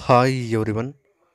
hi everyone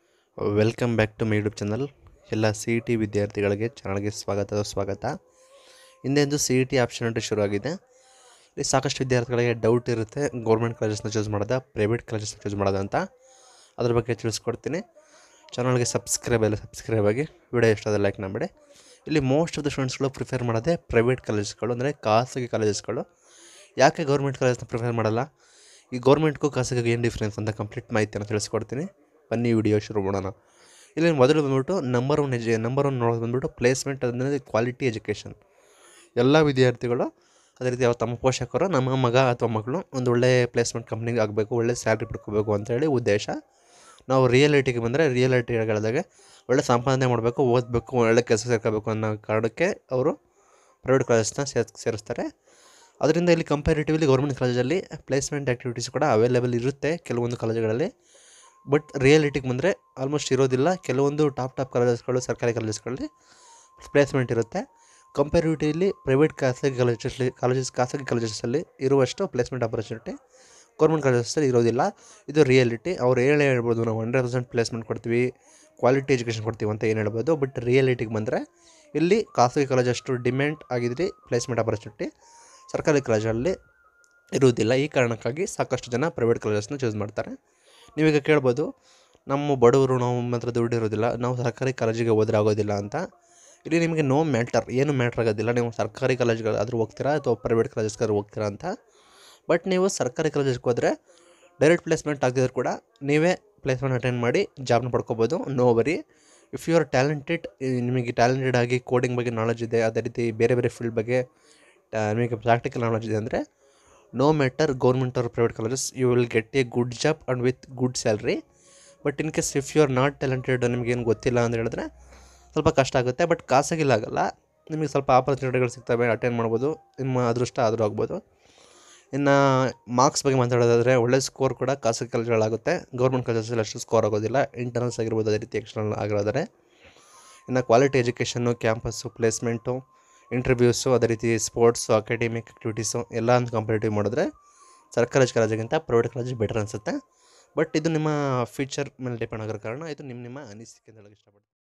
welcome back to my YouTube channel ಎಲ್ಲ C E T ವಿದ್ಯಾರ್ಥಿಗಳಿಗೆ ಚಾನಲ್ಗೆ ಸ್ವಾಗತ ಸ್ವಾಗತ ಹಿಂದೆಂದು ಸಿ ಇ ಟಿ ಆಪ್ಷನ್ ಶುರುವಾಗಿದೆ ಇಲ್ಲಿ ಸಾಕಷ್ಟು ವಿದ್ಯಾರ್ಥಿಗಳಿಗೆ ಡೌಟ್ ಇರುತ್ತೆ ಗೌರ್ಮೆಂಟ್ ಕಾಲೇಜಸ್ನ ಚೂಸ್ ಮಾಡೋದಾ ಪ್ರೈವೇಟ್ ಕಾಲೇಜಸ್ನ ಚೂಸ್ ಮಾಡೋದಾ ಅಂತ ಅದ್ರ ಬಗ್ಗೆ ತಿಳಿಸ್ಕೊಡ್ತೀನಿ ಚಾನಲ್ಗೆ ಸಬ್ಸ್ಕ್ರೈಬ್ ಎಲ್ಲ ಸಬ್ಸ್ಕ್ರೈಬ್ ಆಗಿ ವಿಡಿಯೋ ಇಷ್ಟ ಲೈಕ್ ಮಾಡಬೇಡಿ ಇಲ್ಲಿ ಮೋಸ್ಟ್ ಆಫ್ ದ ಸ್ಟೂಡೆಂಟ್ಸ್ಗಳು ಪ್ರಿಫರ್ ಮಾಡೋದೇ ಪ್ರೈವೇಟ್ ಕಾಲೇಜಸ್ಗಳು ಅಂದರೆ ಖಾಸಗಿ ಕಾಲೇಜಸ್ಗಳು ಯಾಕೆ ಗೌರ್ಮೆಂಟ್ ಕಾಲೇಜ್ನ ಪ್ರಿಫರ್ ಮಾಡಲ್ಲ ಈ ಗೌರ್ಮೆಂಟ್ಗೂ ಖಾಸಗಿಗೂ ಏನು ಡಿಫ್ರೆನ್ಸ್ ಅಂತ ಕಂಪ್ಲೀಟ್ ಮಾಹಿತಿಯನ್ನು ತಿಳಿಸ್ಕೊಡ್ತೀನಿ ಬನ್ನಿ ವಿಡಿಯೋ ಶುರು ಮಾಡೋಣ ಇಲ್ಲಿ ಮೊದಲು ಬಂದ್ಬಿಟ್ಟು ನಂಬರ್ ಒನ್ ಎಜು ನಂಬರ್ ಒನ್ ನೋಡೋದು ಬಂದ್ಬಿಟ್ಟು ಪ್ಲೇಸ್ಮೆಂಟ್ ಅಂದರೆ ಕ್ವಾಲಿಟಿ ಎಜುಕೇಷನ್ ಎಲ್ಲ ವಿದ್ಯಾರ್ಥಿಗಳು ಅದೇ ರೀತಿ ಅವ್ರ ತಮ್ಮ ಪೋಷಕರು ನಮ್ಮ ಮಗ ಅಥವಾ ಮಗಳು ಒಂದು ಒಳ್ಳೆ ಪ್ಲೇಸ್ಮೆಂಟ್ ಕಂಪ್ನಿಗೆ ಆಗಬೇಕು ಒಳ್ಳೆ ಸ್ಯಾಲ್ರಿ ಪಡ್ಕೋಬೇಕು ಅಂತೇಳಿ ಉದ್ದೇಶ ನಾವು ರಿಯಾಲಿಟಿಗೆ ಬಂದರೆ ರಿಯಾಲಿಟಿಗಳಿದಾಗ ಒಳ್ಳೆ ಸಂಪಾದನೆ ಮಾಡಬೇಕು ಓದಬೇಕು ಒಳ್ಳೆ ಕೆಲಸ ಸೇರ್ಕೋಬೇಕು ಅನ್ನೋ ಕಾರಣಕ್ಕೆ ಅವರು ಪ್ರೈವೇಟ್ ಕಾಲೇಜ್ನ ಸೇರ್ ಸೇರಿಸ್ತಾರೆ ಅದರಿಂದ ಇಲ್ಲಿ ಕಂಪ್ಯಾರಿಟಿವ್ಲಿ ಗೌರ್ಮೆಂಟ್ ಕಾಲೇಜಲ್ಲಿ ಪ್ಲೇಸ್ಮೆಂಟ್ ಆ್ಯಕ್ಟಿವಿಟೀಸ್ ಕೂಡ ಅವೈಲೇಬಲ್ ಇರುತ್ತೆ ಕೆಲವೊಂದು ಕಾಲೇಜುಗಳಲ್ಲಿ ಬಟ್ ರಿಯಾಲಿಟಿಗೆ ಬಂದರೆ ಆಲ್ಮೋಸ್ಟ್ ಇರೋದಿಲ್ಲ ಕೆಲವೊಂದು ಟಾಪ್ ಟಾಪ್ ಕಾಲೇಜಸ್ಗಳು ಸರ್ಕಾರಿ ಕಾಲೇಜಸ್ಗಳಲ್ಲಿ ಪ್ಲೇಸ್ಮೆಂಟ್ ಇರುತ್ತೆ ಕಂಪ್ಯಾರಿಟಿವ್ಲಿ ಪ್ರೈವೇಟ್ ಖಾಸಗಿ ಕಾಲೇಜಸ್ಲಿ ಕಾಲೇಜಸ್ ಖಾಸಗಿ ಕಾಲೇಜಸಲ್ಲಿ ಇರುವಷ್ಟು ಪ್ಲೇಸ್ಮೆಂಟ್ ಆಪರ್ಚುನಿಟಿ ಗೌರ್ಮೆಂಟ್ ಕಾಲೇಜಸಲ್ಲಿ ಇರೋದಿಲ್ಲ ಇದು ರಿಯಾಲಿಟಿ ಅವ್ರು ಹೇಳೇ ಹೇಳ್ಬೋದು ನಾವು ಹಂಡ್ರೆಡ್ ಪರ್ಸೆಂಟ್ ಪ್ಲೇಸ್ಮೆಂಟ್ ಕೊಡ್ತೀವಿ ಕ್ವಾಲಿಟಿ ಎಜುಕೇಷನ್ ಕೊಡ್ತೀವಿ ಅಂತ ಏನು ಹೇಳ್ಬೋದು ಬಟ್ ರಿಯಾಲಿಟಿಗೆ ಬಂದರೆ ಇಲ್ಲಿ ಖಾಸಗಿ ಕಾಲೇಜ್ ಅಷ್ಟು ಡಿಮ್ಯಾಂಡ್ ಆಗಿದ್ರೆ ಪ್ಲೇಸ್ಮೆಂಟ್ ಆಪರ್ಚುನಿಟಿ ಸರ್ಕಾರಿ ಕಾಲೇಜಲ್ಲಿ ಇರುವುದಿಲ್ಲ ಈ ಕಾರಣಕ್ಕಾಗಿ ಸಾಕಷ್ಟು ಜನ ಪ್ರೈವೇಟ್ ಕಾಲೇಜಸ್ನ ಚೂಸ್ ಮಾಡ್ತಾರೆ ನೀವೀಗ ಕೇಳ್ಬೋದು ನಮ್ಮ ಬಡವರು ನಾವು ಮಾತ್ರ ದುಡ್ಡು ಇರೋದಿಲ್ಲ ನಾವು ಸರ್ಕಾರಿ ಕಾಲೇಜಿಗೆ ಹೋದ್ರೆ ಆಗೋದಿಲ್ಲ ಅಂತ ಇಲ್ಲಿ ನಿಮಗೆ ನೋ ಮ್ಯಾಟರ್ ಏನು ಮ್ಯಾಟ್ರ್ ಆಗೋದಿಲ್ಲ ನೀವು ಸರ್ಕಾರಿ ಕಾಲೇಜ್ಗಾದ್ರೂ ಹೋಗ್ತೀರಾ ಅಥವಾ ಪ್ರೈವೇಟ್ ಕಾಲೇಜಸ್ಗಾದ್ರೂ ಹೋಗ್ತೀರಾ ಅಂತ ಬಟ್ ನೀವು ಸರ್ಕಾರಿ ಕಾಲೇಜಿಗೆ ಹೋದರೆ ಡೈರೆಕ್ಟ್ ಪ್ಲೇಸ್ಮೆಂಟ್ ಆಗದಿದ್ರು ಕೂಡ ನೀವೇ ಪ್ಲೇಸ್ಮೆಂಟ್ ಅಟೆಂಡ್ ಮಾಡಿ ಜಾಬ್ನ ಪಡ್ಕೋಬೋದು no worry if you are talented ನಿಮಗೆ ಟ್ಯಾಲೆಂಟೆಡ್ ಆಗಿ ಕೋಡಿಂಗ್ ಬಗ್ಗೆ ನಾಲೆಜ್ ಇದೆ ಅದೇ ರೀತಿ ಬೇರೆ ಬೇರೆ ಫೀಲ್ಡ್ ಬಗ್ಗೆ ಆ, ನಿಮಗೆ ಪ್ರಾಕ್ಟಿಕಲ್ ನಾಲೆಜ್ ಇದೆ ಅಂದರೆ no matter government or private colleges you will get a good job and with good salary but in case if you are not talented ನಿಮಗೇನು ಗೊತ್ತಿಲ್ಲ ಅಂತ ಹೇಳಿದ್ರೆ ಸ್ವಲ್ಪ ಕಷ್ಟ ಆಗುತ್ತೆ ಬಟ್ ಖಾಸಗಿಲ್ಲ ಆಗಲ್ಲ ನಿಮಗೆ ಸ್ವಲ್ಪ ಆಪರ್ಚುನಿಟಿಗಳು ಸಿಗ್ತವೆ ಅಟೆಂಡ್ ಮಾಡ್ಬೋದು ನಿಮ್ಮ ಅದೃಷ್ಟ ಆದರೂ ಆಗ್ಬೋದು ಇನ್ನು ಮಾರ್ಕ್ಸ್ ಬಗ್ಗೆ ಮಾತಾಡೋದಾದರೆ ಒಳ್ಳೆ ಸ್ಕೋರ್ ಕೂಡ ಖಾಸಗಿ ಕಾಲೇಜ್ಗಳಾಗುತ್ತೆ ಗೌರ್ಮೆಂಟ್ ಕಾಲೇಜಲ್ಲಿ ಅಷ್ಟು ಸ್ಕೋರ್ ಆಗೋದಿಲ್ಲ ಇಂಟರ್ನಲ್ಸ್ ಆಗಿರ್ಬೋದು ಅದೇ ರೀತಿ ಎಕ್ಸ್ಟರ್ನಲ್ ಆಗಿರೋದರೆ ಇನ್ನು quality education campus placement interviews ಅದೇ ರೀತಿ ಸ್ಪೋರ್ಟ್ಸು ಅಕಾಡೆಮಿಕ್ ಆ್ಯಕ್ಟಿವಿಟೀಸು ಎಲ್ಲ ಅಂತ ಕಂಪೇರಿಟಿವ್ ಮಾಡಿದ್ರೆ ಸರ್ಕಾರಿ ಕಾಲೇಜಿಗಿಂತ ಪ್ರೈವೇಟ್ ಕಾಲೇಜ್ ಬೆಟರ್ ಅನಿಸುತ್ತೆ ಬಟ್ ಇದು ನಿಮ್ಮ ಫ್ಯೂಚರ್ ಮೇಲೆ ಡಿಪೆಂಡ್ ಆಗಿರೋ ಕಾರಣ ಇದು ನಿಮ್ಮ ನಿಮ್ಮ ಅನಿಸಿಕೆ ಅಂತ ಹೇಳಕ್ಕೆ ಇಷ್ಟಪಡ್ತೀನಿ